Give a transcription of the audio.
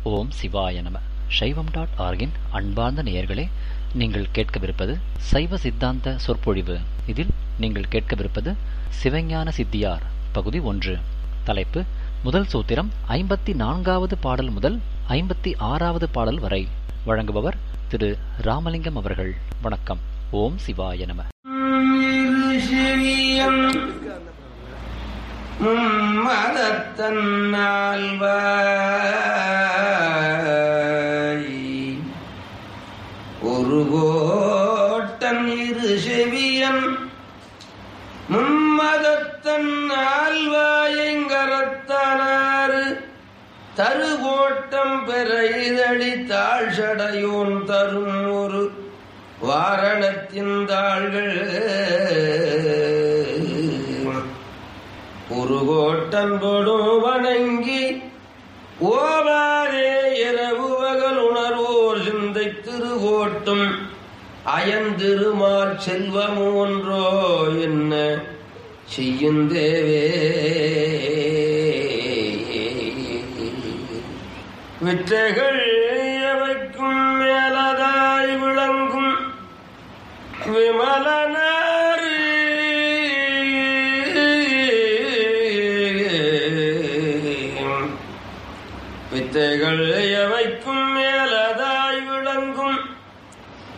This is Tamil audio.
ஓம் சிவாய நம சைவம் டாட் ஆர்கின் அன்பார்ந்த நேயர்களே நீங்கள் கேட்கவிருப்பது சைவ சித்தாந்த சொற்பொழிவு இதில் நீங்கள் கேட்கவிருப்பது சிவஞான சித்தியார் பகுதி ஒன்று தலைப்பு முதல் சூத்திரம் ஐம்பத்தி நான்காவது பாடல் முதல் ஐம்பத்தி ஆறாவது பாடல் வரை வழங்குபவர் திரு ராமலிங்கம் அவர்கள் வணக்கம் ஓம் சிவாய நம சிவியம் மும்மதத்தன்னால்வாய் ஒரு கோட்டன் இரு செவியன் மும்மதத்தன் ஆழ்வாயங்கரத்தானாறு தருகோட்டம் பெற இதழி தாழ்சடையோன் தரும் ஒரு வாரணத்தின் தாள்கள் ஒரு கோட்டன் பொடும் வணங்கி ஓவாரே இரவு பகல் உணர்வோர் சிந்தை திருகோட்டும் அயந்திருமால் செல்வமோ ஒன்றோ என்ன செய்யுந்தேவே வித்தைகள் எவைக்கும் மேலதாய் விளங்கும் விமலனாரி வித்தைகள் எவைக்கும்